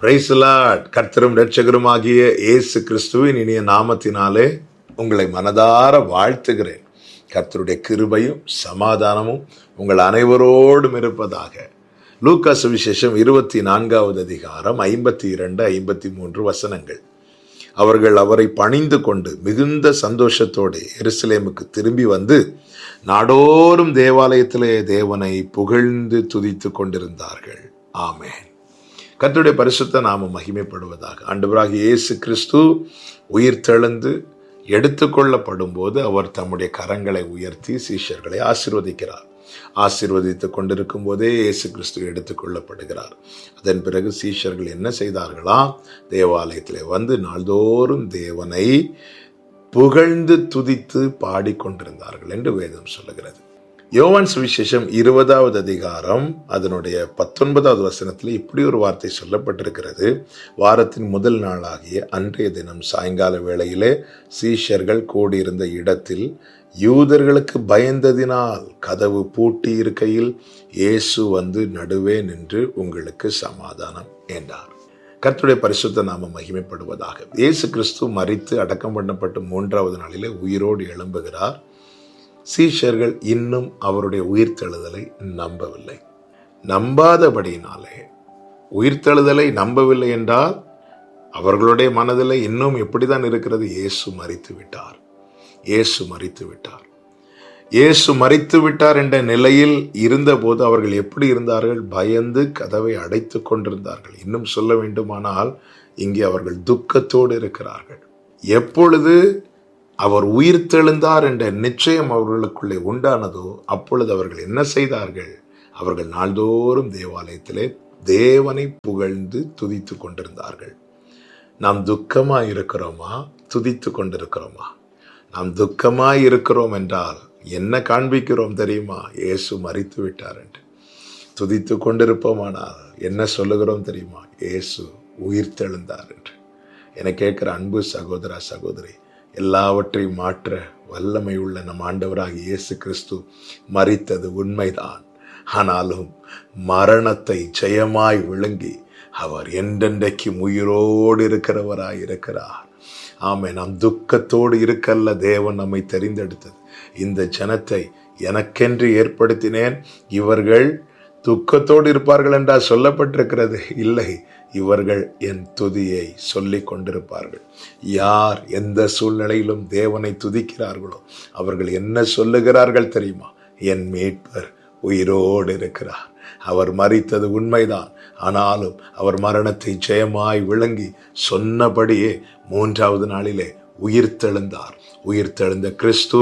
பிரைஸ்லாட் கர்த்தரும் ரட்சகருமாகிய இயேசு கிறிஸ்துவின் இனிய நாமத்தினாலே உங்களை மனதார வாழ்த்துகிறேன் கர்த்தருடைய கிருபையும் சமாதானமும் உங்கள் அனைவரோடும் இருப்பதாக லூக்கா சுவிசேஷம் இருபத்தி நான்காவது அதிகாரம் ஐம்பத்தி இரண்டு ஐம்பத்தி மூன்று வசனங்கள் அவர்கள் அவரை பணிந்து கொண்டு மிகுந்த சந்தோஷத்தோடு எருசலேமுக்கு திரும்பி வந்து நாடோறும் தேவாலயத்திலே தேவனை புகழ்ந்து துதித்து கொண்டிருந்தார்கள் ஆமென் கர்த்தருடைய பரிசுத்த நாமம் மகிமைப்படுவதாக ஆண்டவராகிய இயேசு கிறிஸ்து உயிர் தெழுந்து எடுத்துக்கொள்ளப்படும் போது அவர் தம்முடைய கரங்களை உயர்த்தி சீஷர்களை ஆசீர்வதிக்கிறார் ஆசீர்வதித்துக் கொண்டிருக்கும் போதே இயேசு கிறிஸ்து எடுத்துக்கொள்ளப்படுகிறார் அதன் பிறகு சீஷர்கள் என்ன செய்தார்களாம் தேவாலயத்திலே வந்து நாள்தோறும் தேவனை புகழ்ந்து துதித்து பாடிக்கொண்டிருந்தார்கள் என்று வேதம் சொல்லுகிறது யோவான் சுவிசேஷம் இருபதாவது அதிகாரம் அதனுடைய பத்தொன்பதாவது வசனத்தில் இப்படி ஒரு வார்த்தை சொல்லப்பட்டிருக்கிறது வாரத்தின் முதல் நாளாகிய அன்றைய தினம் சாயங்கால வேளையிலே சீஷர்கள் கூடியிருந்த இடத்தில் யூதர்களுக்கு பயந்ததினால் கதவு பூட்டி இருக்கையில் இயேசு வந்து நடுவே நின்று உங்களுக்கு சமாதானம் என்றார் கர்த்தருடைய பரிசுத்த நாம மகிமைப்படுவதாக இயேசு கிறிஸ்து மறித்து அடக்கம் பண்ணப்பட்டு மூன்றாவது நாளிலே உயிரோடு எழும்புகிறார் சீஷர்கள் இன்னும் அவருடைய உயிர்த்தெழுதலை நம்பவில்லை நம்பாதபடியினாலே உயிர்த்தெழுதலை நம்பவில்லை என்றால் அவர்களுடைய மனதில் இன்னும் எப்படிதான் இருக்கிறது இயேசு மறித்து விட்டார் இயேசு மறித்து விட்டார் இயேசு மறித்து விட்டார் என்ற நிலையில் இருந்தபோது அவர்கள் எப்படி இருந்தார்கள் பயந்து கதவை அடைத்து கொண்டிருந்தார்கள் இன்னும் சொல்ல வேண்டுமானால் இங்கே அவர்கள் துக்கத்தோடு இருக்கிறார்கள் எப்பொழுது அவர் உயிர் தெழுந்தார் என்ற நிச்சயம் அவர்களுக்குள்ளே உண்டானதோ அப்பொழுது அவர்கள் என்ன செய்தார்கள் அவர்கள் நாள்தோறும் தேவாலயத்திலே தேவனை புகழ்ந்து துதித்து கொண்டிருந்தார்கள் நாம் துக்கமாய் இருக்கிறோமா துதித்து கொண்டிருக்கிறோமா நாம் துக்கமாய் இருக்கிறோம் என்றால் என்ன காண்பிக்கிறோம் தெரியுமா இயேசு மறித்து விட்டார் என்று துதித்து கொண்டிருப்போமானால் என்ன சொல்லுகிறோம் தெரியுமா இயேசு உயிர் தெழுந்தார் என்று என கேட்கிற அன்பு சகோதரா சகோதரி எல்லாவற்றையும் மாற்ற வல்லமை உள்ள நம் ஆண்டவராக இயேசு கிறிஸ்து மறித்தது உண்மைதான் ஆனாலும் மரணத்தை ஜெயமாய் விழுங்கி அவர் என்றென்றைக்கும் உயிரோடு இருக்கிறவராய் இருக்கிறார் ஆமை நாம் துக்கத்தோடு இருக்கல்ல தேவன் நம்மை தெரிந்தெடுத்தது இந்த ஜனத்தை எனக்கென்று ஏற்படுத்தினேன் இவர்கள் துக்கத்தோடு இருப்பார்கள் என்றால் சொல்லப்பட்டிருக்கிறது இல்லை இவர்கள் என் துதியை சொல்லிக் கொண்டிருப்பார்கள் யார் எந்த சூழ்நிலையிலும் தேவனை துதிக்கிறார்களோ அவர்கள் என்ன சொல்லுகிறார்கள் தெரியுமா என் மீட்பர் உயிரோடு இருக்கிறார் அவர் மறித்தது உண்மைதான் ஆனாலும் அவர் மரணத்தை ஜெயமாய் விளங்கி சொன்னபடியே மூன்றாவது நாளிலே உயிர் தெழுந்தார் உயிர் தெழுந்த கிறிஸ்து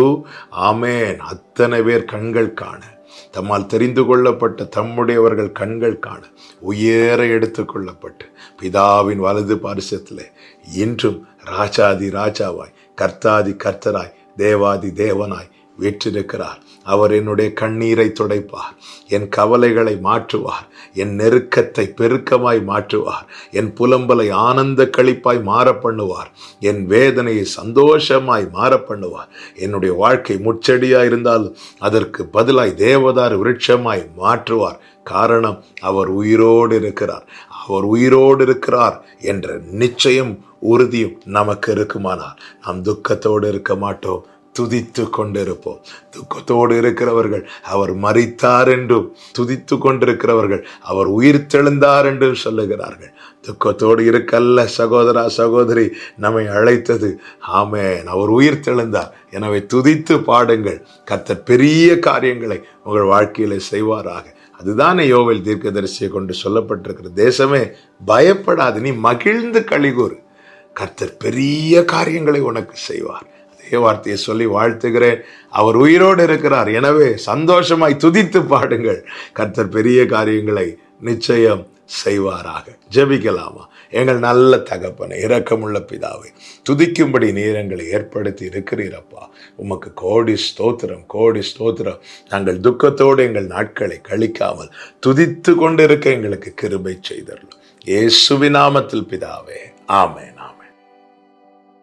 ஆமேன் அத்தனை பேர் கண்கள் காண தம்மால் தெரிந்து கொள்ளப்பட்ட தம்முடையவர்கள் கண்கள் காண உயர எடுத்துக்கொள்ளப்பட்டு பிதாவின் வலது பாரிசத்திலே இன்றும் ராஜாதி ராஜாவாய் கர்த்தாதி கர்த்தராய் தேவாதி தேவனாய் வீற்றிருக்கிறார் அவர் என்னுடைய கண்ணீரை துடைப்பார் என் கவலைகளை மாற்றுவார் என் நெருக்கத்தை பெருக்கமாய் மாற்றுவார் என் புலம்பலை ஆனந்த கழிப்பாய் மாற பண்ணுவார் என் வேதனையை சந்தோஷமாய் மாற பண்ணுவார் என்னுடைய வாழ்க்கை முச்செடியாய் இருந்தாலும் அதற்கு பதிலாய் தேவதார் விருட்சமாய் மாற்றுவார் காரணம் அவர் உயிரோடு இருக்கிறார் அவர் உயிரோடு இருக்கிறார் என்ற நிச்சயம் உறுதியும் நமக்கு இருக்குமானால் நாம் துக்கத்தோடு இருக்க மாட்டோம் துதித்து கொண்டிருப்போம் துக்கத்தோடு இருக்கிறவர்கள் அவர் மறித்தார் என்றும் துதித்து கொண்டிருக்கிறவர்கள் அவர் உயிர் தெழுந்தார் என்றும் சொல்லுகிறார்கள் துக்கத்தோடு இருக்கல்ல சகோதரா சகோதரி நம்மை அழைத்தது ஆமேன் அவர் உயிர் தெழுந்தார் எனவே துதித்து பாடுங்கள் கர்த்தர் பெரிய காரியங்களை உங்கள் வாழ்க்கையில செய்வாராக அதுதானே யோவில் தீர்க்கதரிசியை கொண்டு சொல்லப்பட்டிருக்கிற தேசமே பயப்படாது நீ மகிழ்ந்து கழிகூறு கர்த்தர் பெரிய காரியங்களை உனக்கு செய்வார் அதே வார்த்தையை சொல்லி வாழ்த்துகிறேன் அவர் உயிரோடு இருக்கிறார் எனவே சந்தோஷமாய் துதித்து பாடுங்கள் கர்த்தர் பெரிய காரியங்களை நிச்சயம் செய்வாராக ஜெபிக்கலாமா எங்கள் நல்ல தகப்பனை இரக்கமுள்ள பிதாவை துதிக்கும்படி நேரங்களை ஏற்படுத்தி இருக்கிறீரப்பா உமக்கு கோடி ஸ்தோத்திரம் கோடி ஸ்தோத்திரம் நாங்கள் துக்கத்தோடு எங்கள் நாட்களை கழிக்காமல் துதித்து கொண்டிருக்க எங்களுக்கு கிருபை செய்தரலாம் இயேசுவின் நாமத்தில் பிதாவே ஆமென்